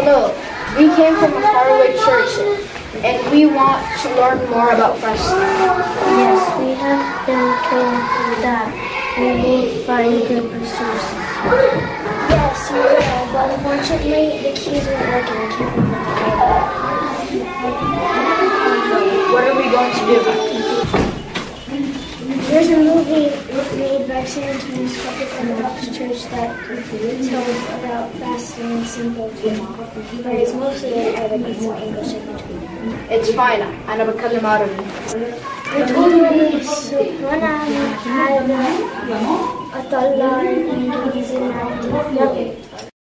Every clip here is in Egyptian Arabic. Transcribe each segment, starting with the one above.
Hello, we came from a faraway church and we want to learn more about fasting. Yes, we have been told that we will find good resources. Yes, you will, but unfortunately the keys weren't working. I can't remember What are we going to do? There's a movie made by San Antonio Scotland Baptist Church that tells about fasting in simple terms. But it's mostly in Arabic, it's in English in between. It's fine. أنا بتكلم عربي. بتقول وانا حابة اطلع الانجليزي اللي عندي يلا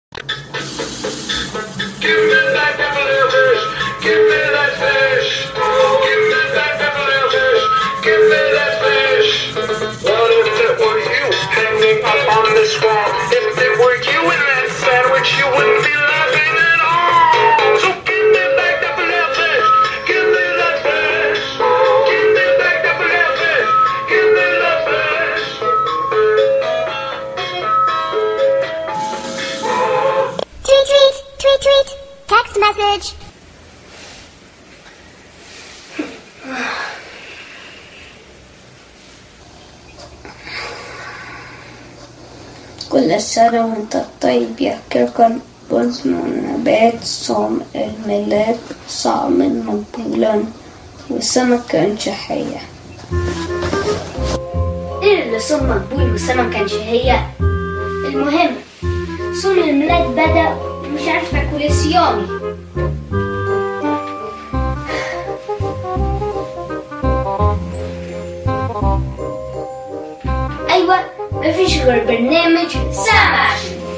Give me that little fish. Give me that fish. Give me that little fish. Give me that fish. What if it were you hanging up on this wall? If it were you in that sandwich, you wouldn't be laughing at all. So give me back that little fish. Give me that fish. Give me back that little fish. Give me that fish. Tweet, tweet, tweet, tweet. Text message. كل سنة وانت طيب يا كركن بمناسبة صوم الميلاد صام مقبولا والسمك كان شحية ايه اللي صوم مقبول والسما ما كانش هي المهم صوم الميلاد بدأ ومش عارفة اكل صيامي ايوه مفيش غير برنامج ساعة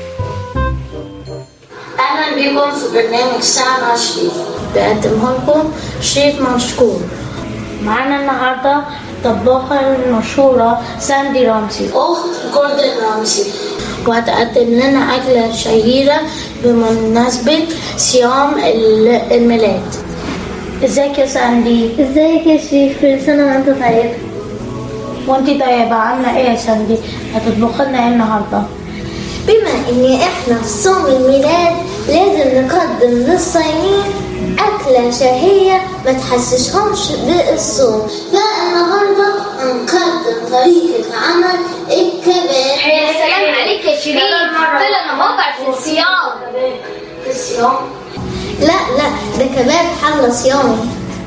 أهلا بكم في برنامج ساعة مع شريف بقدمه لكم شريف مشكور معانا النهاردة طباخة المشهورة ساندي رامسي أخت جوردن رامسي وهتقدم لنا أكلة شهيرة بمناسبة صيام ال- الميلاد ازيك يا ساندي ازيك يا شريف كل سنة وانت طيب وانتي طيبة عاملة ايه يا ساندي هتطبخ لنا ايه النهاردة بما ان احنا في صوم الميلاد لازم نقدم للصايمين أكلة شهية ما تحسسهمش بالصوم فالنهاردة هنقدم طريقة عمل الكباب يا سلام عليك يا شيرين طلع موقع في الصيام الصيام لا لا ده كباب حلة صيامي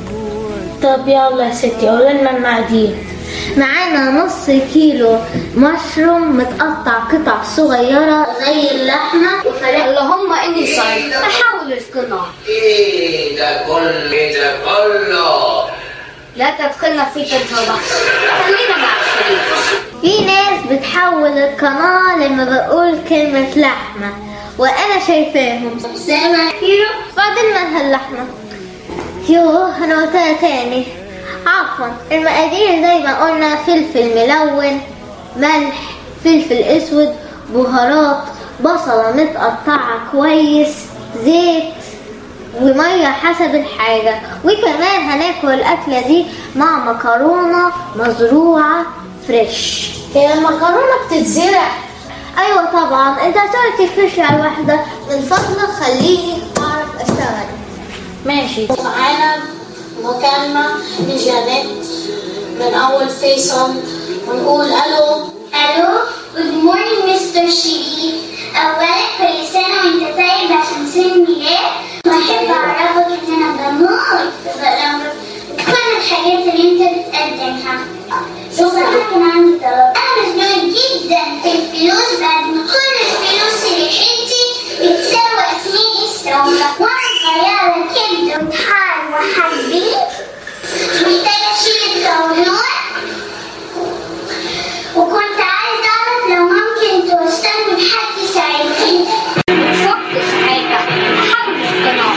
طب يلا يا ستي قولي لنا المقادير معانا نص كيلو مشروم متقطع قطع صغيرة زي اللحمة وفراخ اللهم اني صايم احاول القناع ايه ده كل ايه ده كله لا تدخلنا في تجربة خلينا مع الشريف في ناس بتحول القناة لما بقول كلمة لحمة وأنا شايفاهم سامع كيلو بعدين مالها اللحمة يوه أنا قلتها تاني عفوا المقادير زي ما قلنا فلفل ملون ملح فلفل اسود بهارات بصلة متقطعة كويس زيت ومية حسب الحاجة وكمان هناكل الأكلة دي مع مكرونة مزروعة فريش هي المكرونة بتتزرع أيوة طبعا أنت هتقعد تفرش على واحدة من فضلك خليني أعرف أشتغل ماشي معانا مكالمة لجانيت من أول فيصل ونقول ألو الو جود مورنينج مستر شريف اولا كل سنه وانت طيب عشان سن ميلاد واحب اعرفك ان انا بموت بغرامك كل الحاجات اللي انت بتقدمها بصراحه كان عندي طلب انا مزنوقه جدا في الفلوس بعد ما كل الفلوس اللي حيلتي بتساوي سنين السومة وانا صغيرة كده امتحان وحبيت محتاجة اشيل الدورات وكنت عايزة أعرف لو ممكن توصلني بحد يساعدني مش وقت حاجة احاول القناع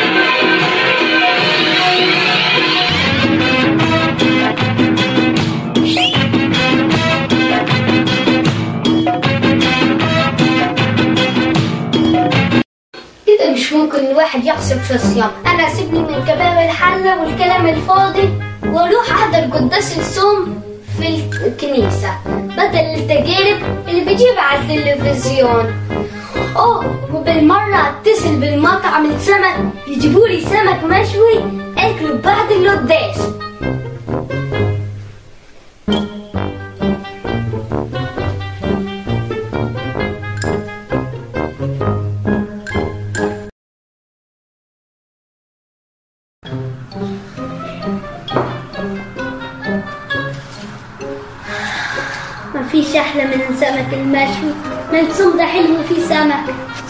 كده مش ممكن الواحد يحسب في الصيام انا سيبني من كباب الحلة والكلام الفاضي واروح احضر قداس الصوم في الكنيسة بدل التجارب اللي بتجيب على التلفزيون اوه وبالمرة اتصل بالمطعم السمك يجيبوا لي سمك مشوي اكله بعد القداس ما فيش احلى من السمك المشوي ملسوم ده حلو فيه سمك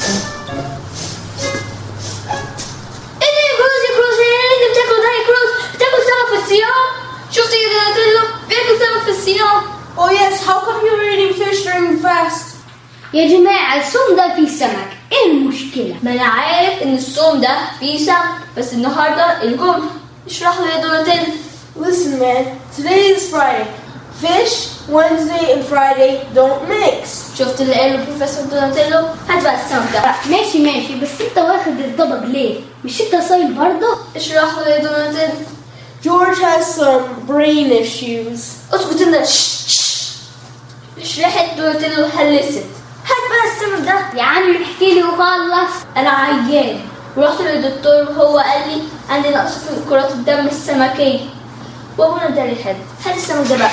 ايه ده يا كروز يا كروز ايه اللي انت بتاكله ده يا كروز بتاكل سمك في الصيام شفت يا دوناتيلو بياكل سمك في الصيام Oh yes, how come you were eating fish during the fast? يا جماعة الصوم ده فيه سمك ايه المشكلة؟ ما انا عارف ان الصوم ده فيه سمك بس النهارده الجمعة اشرح له يا دوناتيلو Listen, man, today is Friday. Fish, Wednesday, and Friday don't mix. شفت اللي قاله البروفيسور دوناتيلو هات بقى السمك ده ماشي ماشي بس انت واخد الطبق ليه؟ مش انت صايم برضه؟ اشرح له يا دوناتيلو George has some brain issues. اسكت انت شش، شش. شرحت دوناتيلو هلست هات بقى السمك ده يا عم احكي لي وخلص انا عيان ورحت للدكتور وهو قال لي عندي نقص في كرات الدم السمكيه وابونا ده لي حد هات السمك ده بقى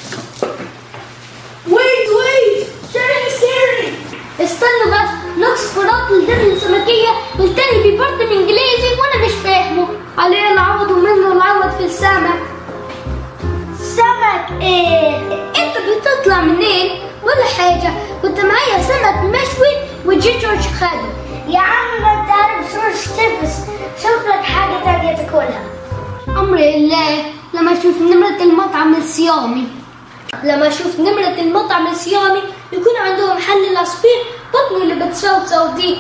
Wait, wait! Sharing is scary! استنوا بس نقص كرات الدم السمكية والتاني بيبرد انجليزي وانا مش فاهمه عليه العوض ومنه العوض في السمك سمك ايه انت بتطلع منين ولا حاجة كنت معايا سمك مشوي وجي جورج خده يا عم ما انت عارف جورج تفس شوف لك حاجة تانية تاكلها امر الله لما اشوف نمرة المطعم الصيامي لما اشوف نمرة المطعم الصيامي يكون عندهم حل العصفير بطني اللي بتصوصو دي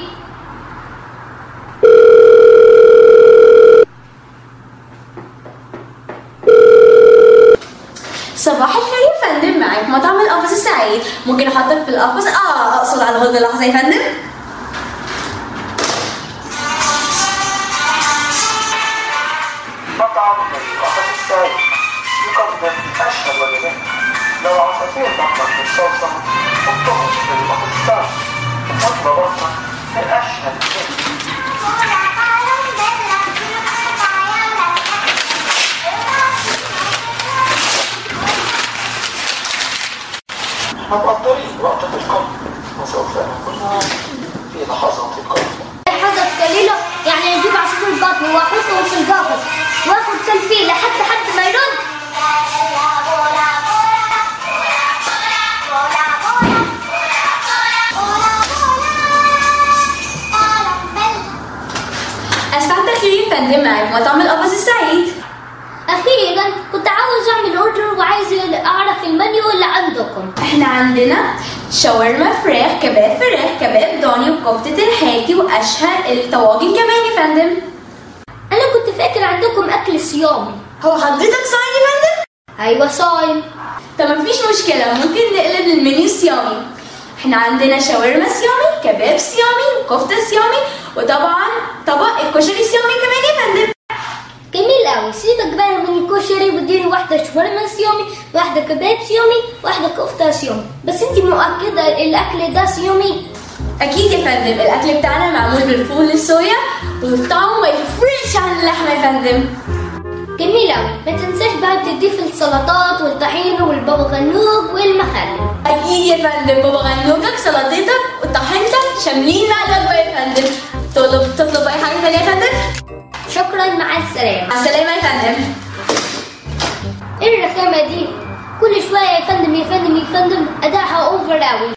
صباح الخير يا فندم معاك مطعم القفص السعيد ممكن احطك في القفص اه اقصد على هولد لحظه يا فندم مطعم القفص السعيد يقدم أشهى الوجبات لو عصافير بطنك بالصلصة حطهم في القفص السعيد وطلب بطنك بأشهى الوجبات هتقدري وقتك القلب وسوف نكون في لحظات القلب حاجة قليلة يعني اجيب عصفور بطن واحطه في القفص واخد سلفيه لحد حد ما يرد اسعد الخير يا فندم معاك مطعم القفص السعيد اخيرا كنت عاوز اعمل اوردر وعايز اعرف المنيو اللي عندكم احنا عندنا شاورما فراخ كباب فراخ كباب ضاني وكفتة الحاكي واشهى الطواجن كمان يا فندم انا كنت فاكر عندكم اكل صيامي هو حضرتك صايم يا فندم؟ ايوه صايم طب مفيش مشكلة ممكن نقلب المنيو صيامي احنا عندنا شاورما صيامي كباب صيامي وكفتة صيامي وطبعا طبق الكشري صيامي كمان يا فندم جميل قوي سيبك بقى من الكشري واديني واحده شاورما صيامي واحده كباب صيامي واحده كفته صيامي بس انت مؤكده الاكل ده صيامي اكيد يا فندم الاكل بتاعنا معمول بالفول الصويا وطعمه ما يفرقش عن اللحمه يا فندم جميل قوي ما تنساش بقى تضيف السلطات والطحين والبابا غنوج والمخلل اكيد يا فندم بابا غنوجك سلطتك وطحينتك شاملين مع الوجبه يا فندم تطلب تطلب اي حاجه تانية يا فندم شكرا مع السلامه مع السلامه يا فندم ايه الرخامه دي كل شويه يا فندم يا فندم يا فندم ادائها اوفر قوي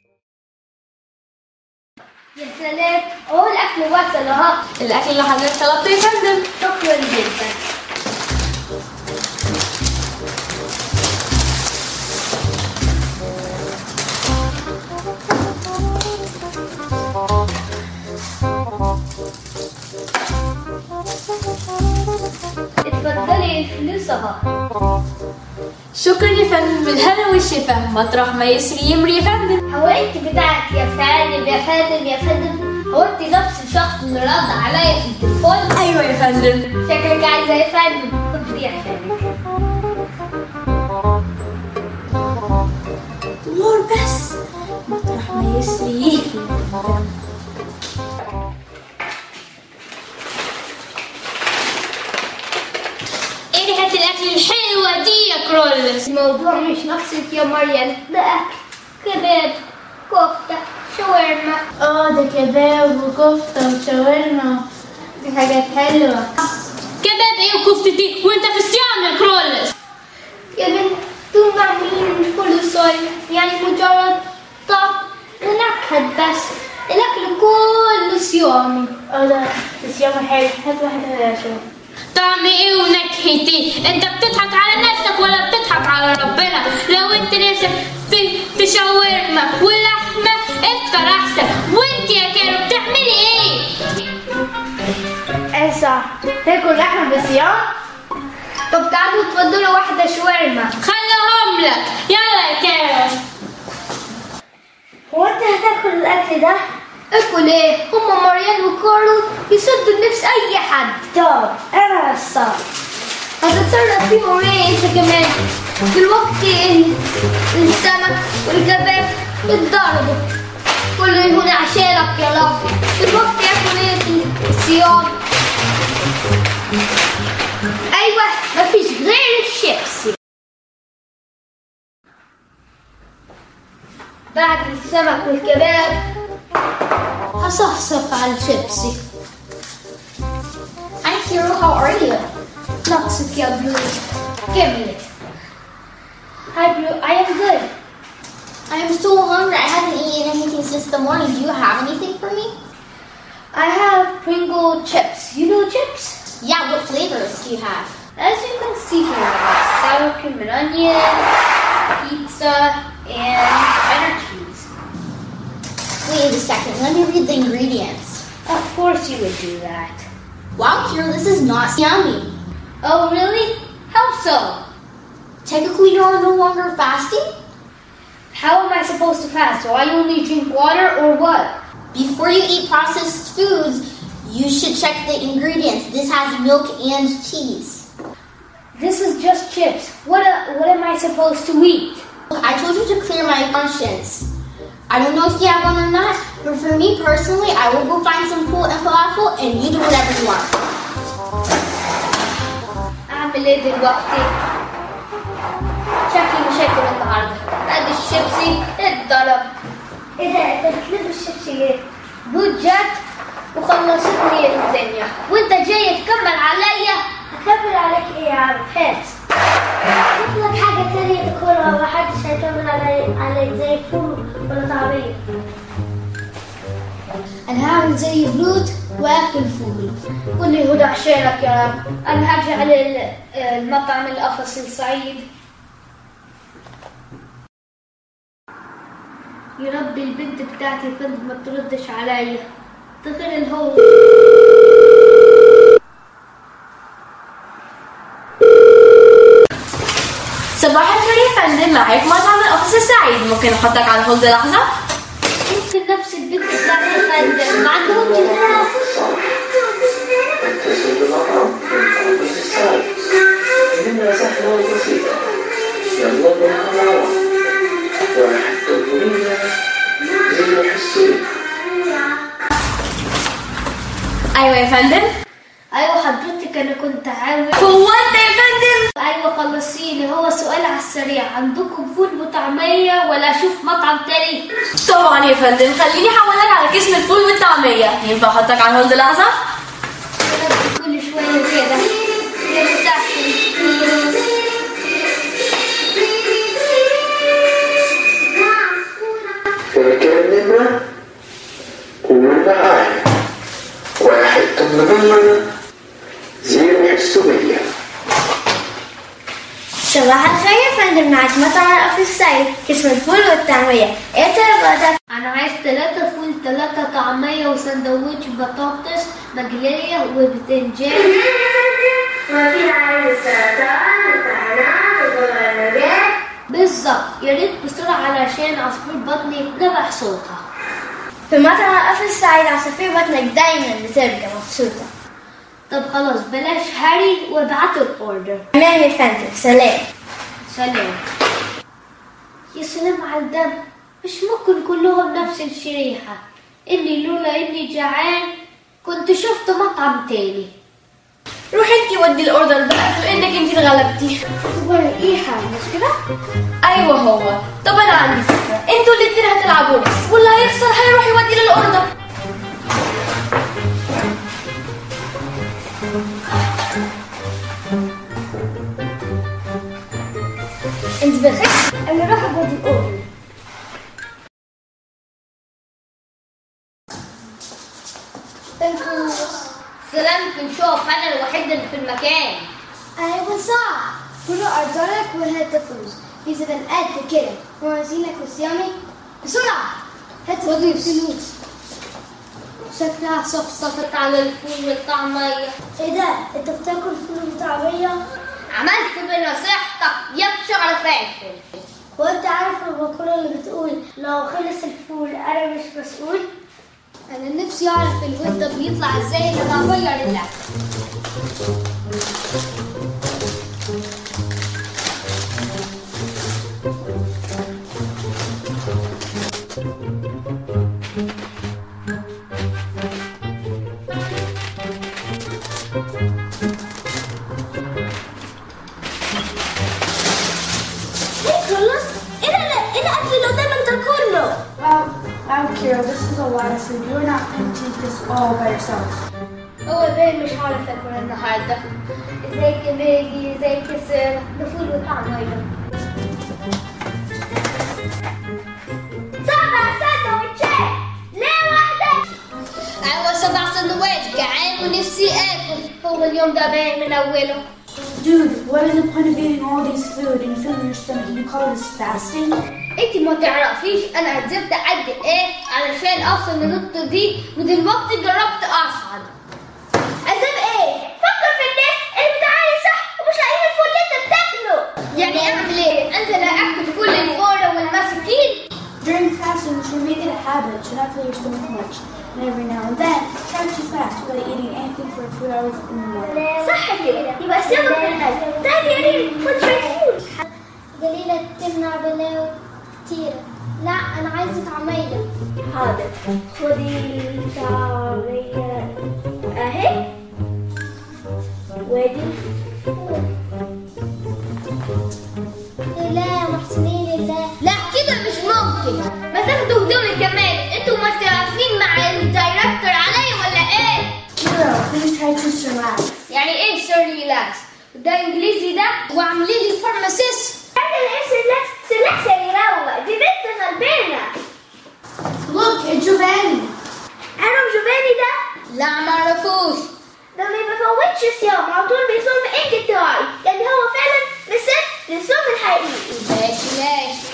يا سلام اهو الاكل وصل اهو الاكل اللي حضرتك طلبته يا فندم شكرا جدا اتفضلي الفلوس اهو شكرا يا فندم بالهنا والشفا مطرح ما يسري يمري يا فندم هو انت بتاعك يا فندم يا فندم يا فندم هو انت نفس الشخص اللي رد عليا في التليفون ايوه يا فندم شكلك عايزه يا فندم خد دي عشانك دولار بس مطرح ما يسري يهري الموضوع مش نفسك يا مريم ده أكل كباب كفتة شاورما اه ده كباب وكفتة وشاورما دي حاجات حلوة كباب ايه وكفتتي وانت في الصيام يا كرولس يا بنت دول معمولين كل صيف يعني مجرد طعم ونكهة بس الأكل كله صيامي اه ده الصيام حلو هات واحدة يا شباب طعم ايه ونكهتي انت بتضحك على نفسك ولا بتضحك على ربنا لو انت نفسك في في شاورما ولحمه افطر احسن وانت يا كارو بتعملي ايه ايه صح تاكل لحمة بالصيام طب تعالوا تفضلوا واحدة شاورما خليهم لك يلا يا كارو هو انت هتاكل الاكل ده؟ اكل ايه هما مريم وكارل يسدوا النفس اي حد طب انا الصح هتتصرف فيهم ايه انت كمان دلوقتي ال- السمك والكباب اتضربوا كله يهون عشانك يا رب دلوقتي ياكل ايه في الصيام ايوه مفيش غير الشيبسي بعد السمك والكباب هصفصف على الشيبسي Hi, Hero. How are you? ناقصك يا بلو كمل Hi Blue, I am good. I am so hungry. I haven't eaten anything since the morning. Do you have anything for me? I have Pringle chips. You know chips? Yeah, what flavors do you have? As you can see here, I have sour cream and onion, pizza, and cheddar cheese. Wait a second. Let me read the ingredients. Of course you would do that. Wow, Hero, this is not yummy. Oh, really? How so? Technically, you're no longer fasting? How am I supposed to fast? Do I only drink water or what? Before you eat processed foods, you should check the ingredients. This has milk and cheese. This is just chips. What, uh, what am I supposed to eat? Look, I told you to clear my conscience. I don't know if you have one or not, but for me personally, I will go find some pool and falafel, and you do whatever you want. أعمل إيه دلوقتي؟ شكلي مشاكل النهاردة. أدي الشيبسي اتضرب. ايه ده انت بتلبس الشيبسي ليه؟ بود جت وخلصتني الدنيا وانت جاي تكمل عليا هكمل عليك ايه يا عم هات شوف لك حاجة تانية تاكلها ومحدش هيكمل علي عليك زي الفول ولا طعمية انا هعمل زي بلوت واكل فول قول لي هدى عشانك يا رب انا هرجع لل- المطعم القفص السعيد يا رب البنت بتاعتي كنت ما تردش عليا تغير الهو صباح الخير يا فندم معاك مطعم القفص السعيد ممكن احطك على الهولد لحظة يمكن نفس البنت بتاعتي يا فندم ما عندهمش فراخ اتصل بالمطعم القفص السعيد إنها سهلة وبسيطة يلا بنا مع بعض واحد تطلبينا زي الحسين ايوه يا فندم ايوه حضرتك انا كنت عاوز هو انت يا فندم ايوه خلصيني هو سؤال على السريع عندكم فول وطعميه ولا اشوف مطعم تاني طبعا يا فندم خليني احولك على قسم الفول والطعمية ينفع احطك على الهولد لحظة يا رب كل شويه كده يا مساحتي فاكر النمرة؟ قول معايا واحد تمانية زيرو حسوبية صباح الخير يا فندم معاك مطعم القفص السعيد قسم الفول والطعمية ايه طلباتك؟ انا عايز ثلاثة فول ثلاثة طعمية وسندوتش بطاطس مقلية وبتنجان وفي عايز سلطات وطحينات وبرنامجات بالظبط يا ريت بسرعة علشان عصفور بطني نبح صوتها في مطعم القفص السعيد عصافير بطنك دايما بترجع مبسوطة طب خلاص بلاش هاري وابعتوا الاوردر تمام يا فندم سلام سلام يا سلام على الدم مش ممكن كلهم نفس الشريحة إني لولا إني جعان كنت شفت مطعم تاني روحي انتي ودي الاوردر بقى بما انك انتي اتغلبتي ورقيحة مش كده؟ ايوه هو طب انا عندي فكره انتوا الاتنين هتلعبوا بس واللي هيخسر هيروح يودي للاوردر انت بخير؟ انا راح اودي الاوردر سلامتكم شوف انا الوحيد اللي في المكان ايوه صح كله ارجلك وهات فلوس اذا قد كده موازينك وصيامي بسرعة هات فلوس شكلها صفصفت على الفول والطعمية ايه ده؟ انت بتاكل فول وطعمية؟ عملت بنصيحتك يبشر على فاكر وانت عارف المقولة اللي بتقول لو خلص الفول انا مش مسؤول؟ انا نفسي اعرف الواد ده بيطلع ازاي لما اغير اللعبة ايه خلص؟ ايه ده ايه الاكل اللي قدامك ده كله؟ Um, I'm Kira. This is a lot of food. You're not going to eat this all by yourself. هو باين مش هعرف اكل النهارده ازيك يا ماجي ازيك يا ساره ده فول وطعمية سبع سندوتشات ليه واحدة؟ ايوه سبع سندوتش جعان ونفسي اكل هو اليوم ده باين من اوله Dude, what is the point of eating all this food and filling your stomach? and You call this fasting? انت ما تعرفيش انا عزمت قد ايه علشان اوصل للنقطة دي ودلوقتي جربت اصعد عزم ايه؟ فكر في الناس اللي بتعاني صح ومش لاقيين الفول اللي انت بتاكله يعني اعمل ايه؟ انزل اكل كل الفورة والمساكين During fasting, you should make it a habit to not fill your stomach much. And every now and then, try to fast without eating anything for a few hours in the morning. صح كده يبقى سيبك من الأكل تعال يا ريم خد شوية فول دليلة تمنع بلاوي كتيرة لا أنا عايزة طعمية حاضر خدي طعمية أهي وادي الفول لا محسنين لله لا كده مش ممكن ما تاخدوا هدومي كمان انتوا متعرفين مع الدايركتور عليا ولا ايه؟ Kira, please try to relax. يعني ايه سير ريلاكس؟ ده انجليزي ده وعاملين لي فارماسيست أنا الإيه سلاكس سلاكس يروق دي بنت غلبانة Look, it's Giovanni. أنا جوفاني ده لا معرفوش ده ما بيفوتش صيام على طول بيصوم انقطاعي يعني هو فعلا مثل للصوم الحقيقي ماشي ماشي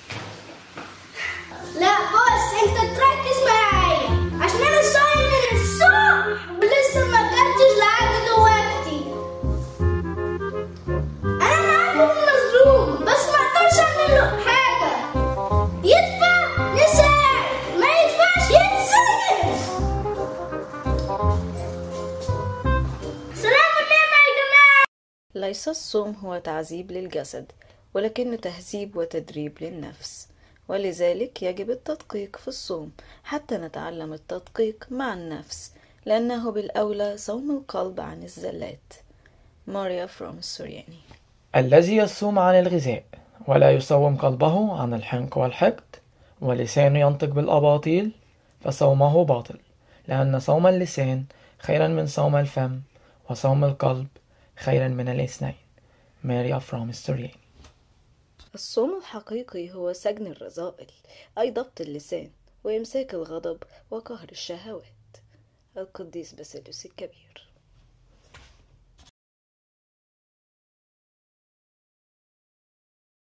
لا بص انت تركز معايا عشان انا صايم من الصبح ولسه ما اكلتش لحد دلوقتي انا معاكم مظلوم بس ما اقدرش اعمل له حاجه يدفع نساعد ما يدفعش يتسجن سلام النعمة يا جماعة ليس الصوم هو تعذيب للجسد ولكنه تهذيب وتدريب للنفس ولذلك يجب التدقيق في الصوم حتى نتعلم التدقيق مع النفس لأنه بالأولى صوم القلب عن الزلات ماريا فروم السورياني الذي يصوم عن الغذاء ولا يصوم قلبه عن الحنق والحقد ولسانه ينطق بالأباطيل فصومه باطل لأن صوم اللسان خيرا من صوم الفم وصوم القلب خيرا من الاثنين ماريا فروم السورياني الصوم الحقيقي هو سجن الرذائل أي ضبط اللسان وإمساك الغضب وقهر الشهوات القديس باسيليوس الكبير